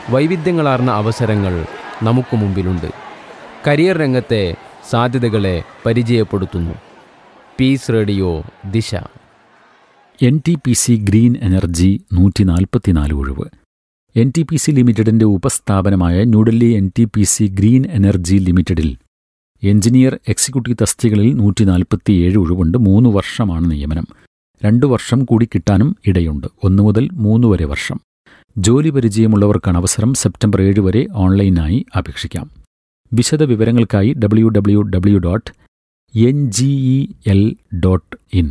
വൈവിധ്യങ്ങളാർന്ന അവസരങ്ങൾ നമുക്ക് മുമ്പിലുണ്ട് കരിയർ രംഗത്തെ സാധ്യതകളെ പരിചയപ്പെടുത്തുന്നു peace radio Disha N T P C green energy നൂറ്റി നാൽപ്പത്തിനാല് ഒഴിവ് എൻ ടി പി സി ലിമിറ്റഡിന്റെ ഉപസ്ഥാപനമായ New Delhi N T P C green energy ലിമിറ്റഡിൽ എഞ്ചിനീയർ എക്സിക്യൂട്ടീവ് തസ്തികളിൽ നൂറ്റി നാൽപ്പത്തിയേഴ് ഒഴിവുണ്ട് മൂന്ന് വർഷമാണ് നിയമനം രണ്ടു വർഷം കൂടി കിട്ടാനും ഇടയുണ്ട് ഒന്നു മുതൽ മൂന്ന് വരെ വർഷം ജോലി പരിചയമുള്ളവർക്കാണ് അവസരം സെപ്റ്റംബർ ഏഴ് വരെ ഓൺലൈനായി അപേക്ഷിക്കാം വിശദ വിവരങ്ങൾക്കായി W W W dot N G E L dot in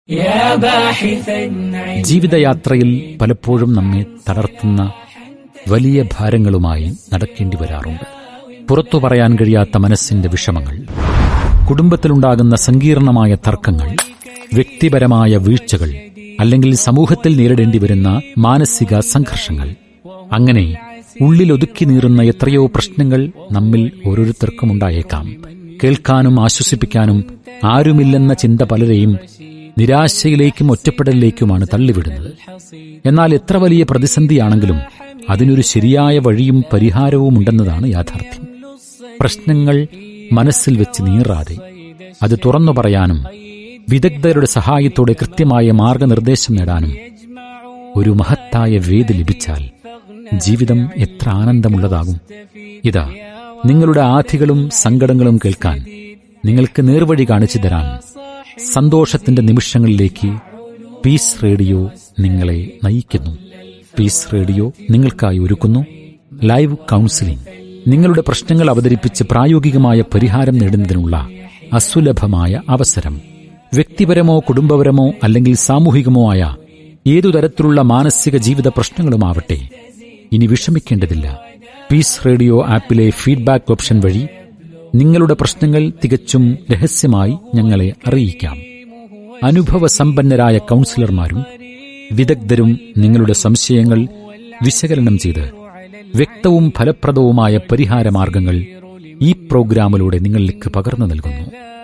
ജീവിതയാത്രയിൽ പലപ്പോഴും നമ്മെ തളർത്തുന്ന വലിയ ഭാരങ്ങളുമായി നടക്കേണ്ടി വരാറുണ്ട് പുറത്തു പറയാൻ കഴിയാത്ത മനസ്സിന്റെ വിഷമങ്ങൾ കുടുംബത്തിലുണ്ടാകുന്ന സങ്കീർണമായ തർക്കങ്ങൾ വ്യക്തിപരമായ വീഴ്ചകൾ അല്ലെങ്കിൽ സമൂഹത്തിൽ നേരിടേണ്ടി വരുന്ന മാനസിക സംഘർഷങ്ങൾ അങ്ങനെ ഉള്ളിലൊതുക്കി നീറുന്ന എത്രയോ പ്രശ്നങ്ങൾ നമ്മിൽ ഓരോരുത്തർക്കും ഉണ്ടായേക്കാം കേൾക്കാനും ആശ്വസിപ്പിക്കാനും ആരുമില്ലെന്ന ചിന്ത പലരെയും നിരാശയിലേക്കും ഒറ്റപ്പെടലിലേക്കുമാണ് തള്ളിവിടുന്നത് എന്നാൽ എത്ര വലിയ പ്രതിസന്ധിയാണെങ്കിലും അതിനൊരു ശരിയായ വഴിയും പരിഹാരവും ഉണ്ടെന്നതാണ് യാഥാർത്ഥ്യം പ്രശ്നങ്ങൾ മനസ്സിൽ വെച്ച് നീറാതെ അത് തുറന്നു പറയാനും വിദഗ്ധരുടെ സഹായത്തോടെ കൃത്യമായ മാർഗനിർദ്ദേശം നേടാനും ഒരു മഹത്തായ വേദി ലഭിച്ചാൽ ജീവിതം എത്ര ആനന്ദമുള്ളതാകും ഇതാ നിങ്ങളുടെ ആധികളും സങ്കടങ്ങളും കേൾക്കാൻ നിങ്ങൾക്ക് നേർവഴി കാണിച്ചു തരാൻ സന്തോഷത്തിന്റെ നിമിഷങ്ങളിലേക്ക് പീസ് റേഡിയോ നിങ്ങളെ നയിക്കുന്നു പീസ് റേഡിയോ നിങ്ങൾക്കായി ഒരുക്കുന്നു ലൈവ് കൗൺസിലിംഗ് നിങ്ങളുടെ പ്രശ്നങ്ങൾ അവതരിപ്പിച്ച് പ്രായോഗികമായ പരിഹാരം നേടുന്നതിനുള്ള അസുലഭമായ അവസരം വ്യക്തിപരമോ കുടുംബപരമോ അല്ലെങ്കിൽ സാമൂഹികമോ ആയ ഏതു തരത്തിലുള്ള മാനസിക ജീവിത പ്രശ്നങ്ങളുമാവട്ടെ ഇനി വിഷമിക്കേണ്ടതില്ല പീസ് റേഡിയോ ആപ്പിലെ ഫീഡ്ബാക്ക് ഓപ്ഷൻ വഴി നിങ്ങളുടെ പ്രശ്നങ്ങൾ തികച്ചും രഹസ്യമായി ഞങ്ങളെ അറിയിക്കാം അനുഭവസമ്പന്നരായ കൗൺസിലർമാരും വിദഗ്ധരും നിങ്ങളുടെ സംശയങ്ങൾ വിശകലനം ചെയ്ത് വ്യക്തവും ഫലപ്രദവുമായ പരിഹാരമാർഗങ്ങൾ ഈ പ്രോഗ്രാമിലൂടെ നിങ്ങൾക്ക് പകർന്നു നൽകുന്നു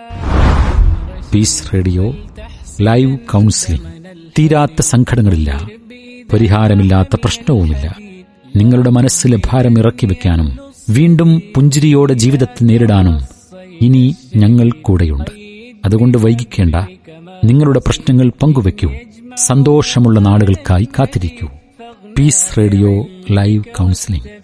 പീസ് റേഡിയോ ലൈവ് കൗൺസിലിംഗ് തീരാത്ത സങ്കടങ്ങളില്ല പരിഹാരമില്ലാത്ത പ്രശ്നവുമില്ല നിങ്ങളുടെ മനസ്സിലെ ഭാരം ഇറക്കി വെക്കാനും വീണ്ടും പുഞ്ചിരിയോടെ ജീവിതത്തെ നേരിടാനും ഇനി ഞങ്ങൾ കൂടെയുണ്ട് അതുകൊണ്ട് വൈകിക്കേണ്ട നിങ്ങളുടെ പ്രശ്നങ്ങൾ പങ്കുവെക്കൂ സന്തോഷമുള്ള നാളുകൾക്കായി കാത്തിരിക്കൂ പീസ് റേഡിയോ ലൈവ് കൗൺസിലിംഗ്